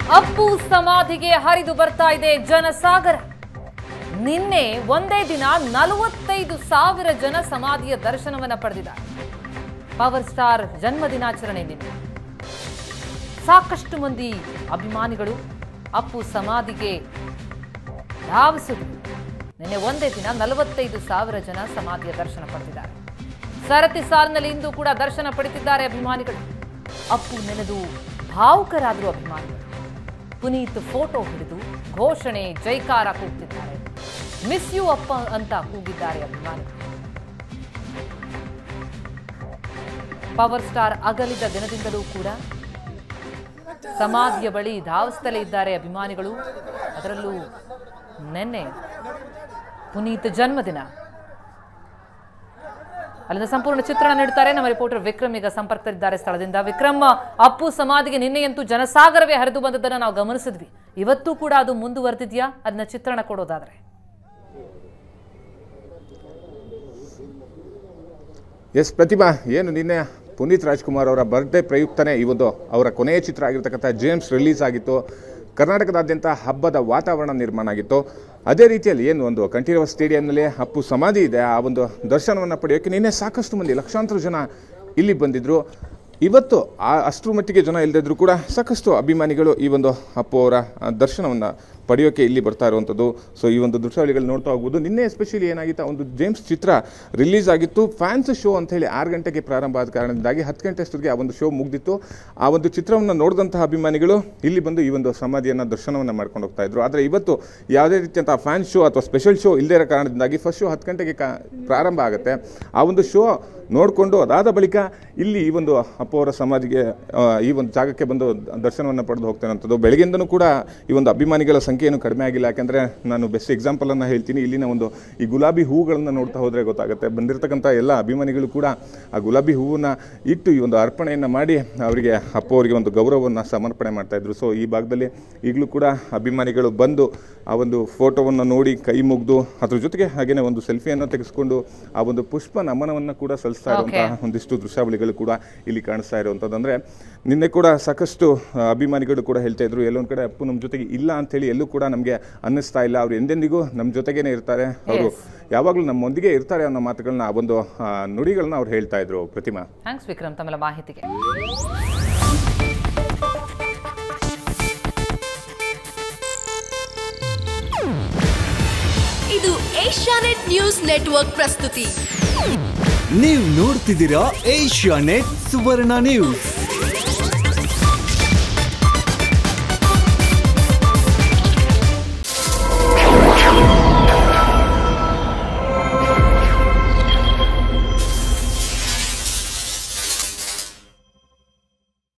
ಅಪ್ಪು ಸಮಾಧಿಗೆ ಹರಿದು ಬರ್ತಾ ಇದೆ ಜನಸಾಗರ ನಿನ್ನೆ ಒಂದೇ ದಿನ ನಲವತ್ತೈದು ಸಾವಿರ ಜನ ಸಮಾಧಿಯ ದರ್ಶನವನ್ನ ಪಡೆದಿದ್ದಾರೆ ಪವರ್ ಸ್ಟಾರ್ ಜನ್ಮ ದಿನಾಚರಣೆ ನಿನ್ನೆ ಸಾಕಷ್ಟು ಮಂದಿ ಅಭಿಮಾನಿಗಳು ಅಪ್ಪು ಸಮಾಧಿಗೆ ಧಾವಿಸಿದ್ರು ನಿನ್ನೆ ಒಂದೇ ದಿನ ನಲವತ್ತೈದು ಸಾವಿರ ಜನ ಸಮಾಧಿಯ ದರ್ಶನ ಪಡೆದಿದ್ದಾರೆ ಸರತಿ ಸಾಲಿನಲ್ಲಿ ಇಂದು ಕೂಡ ದರ್ಶನ ಪಡೆದಿದ್ದಾರೆ ಅಭಿಮಾನಿಗಳು ಅಪ್ಪು ನೆನೆದು ಭಾವುಕರಾದರು ಅಭಿಮಾನಿಗಳು ಪುನೀತ್ ಫೋಟೋ ಹಿಡಿದು ಘೋಷಣೆ ಜೈಕಾರ ಕೂಗ್ತಿದ್ದಾರೆ ಮಿಸ್ ಯು ಅಪ್ಪ ಅಂತ ಕೂಗಿದ್ದಾರೆ ಅಭಿಮಾನಿಗಳು ಪವರ್ ಸ್ಟಾರ್ ಅಗಲಿದ ದಿನದಿಂದಲೂ ಕೂಡ ಸಮಾಧಿಯ ಬಳಿ ಧಾವಿಸ್ತಲೇ ಇದ್ದಾರೆ ಅಭಿಮಾನಿಗಳು ಅದರಲ್ಲೂ ನಿನ್ನೆ ಪುನೀತ್ ಜನ್ಮದಿನ ಅಲ್ಲಿಂದ ಸಂಪೂರ್ಣ ಚಿತ್ರಣ ನೀಡುತ್ತಾರೆ ನಮ್ಮ ರಿಪೋರ್ಟರ್ ವಿಕ್ರಮ್ ಈಗ ಸಂಪರ್ಕದಲ್ಲಿದ್ದಾರೆ ಸ್ಥಳದಿಂದ ವಿಕ್ರಮ್ ಅಪ್ಪು ಸಮಾಧಿಗೆ ನಿನ್ನೆಯಂತೂ ಜನಸಾಗರವೇ ಹರಿದು ಬಂದದ್ದನ್ನು ನಾವು ಗಮನಿಸಿದ್ವಿ ಇವತ್ತು ಕೂಡ ಅದು ಮುಂದುವರೆದಿದ್ಯಾ ಅದನ್ನ ಚಿತ್ರಣ ಕೊಡೋದಾದ್ರೆ ಎಸ್ ಪ್ರತಿಭಾ ಏನು ನಿನ್ನೆ ಪುನೀತ್ ರಾಜ್ಕುಮಾರ್ ಅವರ ಬರ್ಡೇ ಪ್ರಯುಕ್ತನೇ ಈ ಒಂದು ಅವರ ಕೊನೆಯ ಚಿತ್ರ ಆಗಿರ್ತಕ್ಕಂಥ ಜೇಮ್ಸ್ ರಿಲೀಸ್ ಆಗಿತ್ತು ಕರ್ನಾಟಕದಾದ್ಯಂತ ಹಬ್ಬದ ವಾತಾವರಣ ನಿರ್ಮಾಣ ಆಗಿತ್ತು ಅದೇ ರೀತಿಯಲ್ಲಿ ಏನು ಒಂದು ಕಂಠೀರವ ಸ್ಟೇಡಿಯಂನಲ್ಲಿ ಅಪ್ಪು ಸಮಾಧಿ ಇದೆ ಆ ಒಂದು ದರ್ಶನವನ್ನು ಪಡೆಯೋಕ್ಕೆ ನಿನ್ನೆ ಸಾಕಷ್ಟು ಮಂದಿ ಲಕ್ಷಾಂತರ ಜನ ಇಲ್ಲಿ ಬಂದಿದ್ದರು ಇವತ್ತು ಆ ಅಷ್ಟರ ಮಟ್ಟಿಗೆ ಜನ ಇಲ್ಲದಿದ್ರೂ ಕೂಡ ಸಾಕಷ್ಟು ಅಭಿಮಾನಿಗಳು ಈ ಒಂದು ಅಪ್ಪು ಅವರ ದರ್ಶನವನ್ನು ಪಡೆಯೋಕ್ಕೆ ಇಲ್ಲಿ ಬರ್ತಾ ಇರುವಂಥದ್ದು ಸೊ ಈ ಒಂದು ದೃಶ್ಯಾವಳಿಗಳು ನೋಡ್ತಾ ಹೋಗ್ಬೋದು ನಿನ್ನೆ ಎಸ್ಪೆಷಲಿ ಏನಾಗಿತ್ತು ಆ ಒಂದು ಜೇಮ್ಸ್ ಚಿತ್ರ ರಿಲೀಸ್ ಆಗಿತ್ತು ಫ್ಯಾನ್ಸ್ ಶೋ ಅಂತ ಹೇಳಿ ಆರು ಗಂಟೆಗೆ ಪ್ರಾರಂಭ ಆದ ಕಾರಣದಿಂದಾಗಿ ಹತ್ತು ಗಂಟೆ ಅಷ್ಟೊತ್ತಿಗೆ ಆ ಒಂದು ಶೋ ಮುಗ್ದಿತ್ತು ಆ ಒಂದು ಚಿತ್ರವನ್ನು ನೋಡಿದಂತಹ ಅಭಿಮಾನಿಗಳು ಇಲ್ಲಿ ಬಂದು ಈ ಒಂದು ಸಮಾಧಿಯನ್ನು ದರ್ಶನವನ್ನು ಮಾಡ್ಕೊಂಡು ಹೋಗ್ತಾ ಇದ್ರು ಆದರೆ ಇವತ್ತು ಯಾವುದೇ ರೀತಿಯಂತಹ ಫ್ಯಾನ್ ಶೋ ಅಥವಾ ಸ್ಪೆಷಲ್ ಶೋ ಇಲ್ಲದೇ ಇರೋ ಕಾರಣದಿಂದಾಗಿ ಫಸ್ಟ್ ಶೋ ಹತ್ತು ಗಂಟೆಗೆ ಕಾ ಪ್ರಾರಂಭ ಆಗುತ್ತೆ ಆ ಒಂದು ಶೋ ನೋಡಿಕೊಂಡು ಅದಾದ ಬಳಿಕ ಇಲ್ಲಿ ಈ ಒಂದು ಅಪ್ಪು ಅವರ ಸಮಾಧಿಗೆ ಆ, ಈ ಒಂದು ಜಾಗಕ್ಕೆ ಬಂದು ದರ್ಶನವನ್ನು ಪಡೆದು ಹೋಗ್ತೇನಂಥದ್ದು ಬೆಳಗ್ಗೆಯಿಂದನೂ ಕೂಡ ಈ ಒಂದು ಅಭಿಮಾನಿಗಳ ಸಂಖ್ಯೆ ಏನು ಕಡಿಮೆ ಆಗಿಲ್ಲ ಯಾಕಂದರೆ ನಾನು ಬೆಸ್ಟ್ ಎಕ್ಸಾಂಪಲನ್ನು ಹೇಳ್ತೀನಿ ಇಲ್ಲಿನ ಒಂದು ಈ ಗುಲಾಬಿ ಹೂಗಳನ್ನು ನೋಡ್ತಾ ಹೋದರೆ ಗೊತ್ತಾಗುತ್ತೆ ಬಂದಿರತಕ್ಕಂಥ ಎಲ್ಲ ಅಭಿಮಾನಿಗಳು ಕೂಡ ಆ ಗುಲಾಬಿ ಹೂವನ್ನು ಇಟ್ಟು ಈ ಒಂದು ಅರ್ಪಣೆಯನ್ನು ಮಾಡಿ ಅವರಿಗೆ ಅಪ್ಪು ಅವರಿಗೆ ಒಂದು ಗೌರವವನ್ನು ಸಮರ್ಪಣೆ ಮಾಡ್ತಾಯಿದ್ರು ಸೊ ಈ ಭಾಗದಲ್ಲಿ ಈಗಲೂ ಕೂಡ ಅಭಿಮಾನಿಗಳು ಬಂದು ಆ ಒಂದು ಫೋಟೋವನ್ನು ನೋಡಿ ಕೈ ಮುಗಿದು ಅದ್ರ ಜೊತೆಗೆ ಹಾಗೇನೆ ಒಂದು ಸೆಲ್ಫಿಯನ್ನು ತೆಗೆಸ್ಕೊಂಡು ಆ ಒಂದು ಪುಷ್ಪ ನಮನವನ್ನು ಕೂಡ ಸಲ್ಲಿಸ್ತಾ ಇರುವಂತಹ ಒಂದಿಷ್ಟು ದೃಶ್ಯಾವಳಿಗಳು ಕೂಡ ಇಲ್ಲಿ ಕಾಣಿಸ್ತಾ ಇರುವಂಥದ್ದು ಅಂದರೆ ನಿನ್ನೆ ಕೂಡ ಸಾಕಷ್ಟು ಆ, ಅಭಿಮಾನಿಗಳು ಕೂಡ ಹೇಳ್ತಾ ಇದ್ರು ಎಲ್ಲೊಂದು ಕಡೆ ಅಪ್ಪು ನಮ್ಮ ಜೊತೆಗೆ ಇಲ್ಲ ಅಂತೇಳಿ ಎಲ್ಲೂ ಕೂಡ ನಮಗೆ ಅನ್ನಿಸ್ತಾ ಇಲ್ಲ ಅವ್ರು ಎಂದೆಂದಿಗೂ ನಮ್ಮ ಜೊತೆಗೇನೆ ಇರ್ತಾರೆ ಅವರು ಯಾವಾಗಲೂ ನಮ್ಮೊಂದಿಗೆ ಇರ್ತಾರೆ ಅನ್ನೋ ಮಾತುಗಳನ್ನ ಆ ಒಂದು ಆ, ನುಡಿಗಳನ್ನ ಅವ್ರು ಹೇಳ್ತಾ ಇದ್ರು ಪ್ರತಿಮಾ ಥ್ಯಾಂಕ್ಸ್ ವಿಕ್ರಮ್ ತಮ್ಮೆಲ್ಲ ಮಾಹಿತಿಗೆ ಇದು ಏಷ್ಯಾನೆಟ್ ನ್ಯೂಸ್ ನೆಟ್ವರ್ಕ್ ಪ್ರಸ್ತುತಿ ನೀವು ನೋಡ್ತಿದ್ದೀರಾ ಏಷ್ಯಾ ನೆಟ್ ಸುವರ್ಣ ನ್ಯೂಸ್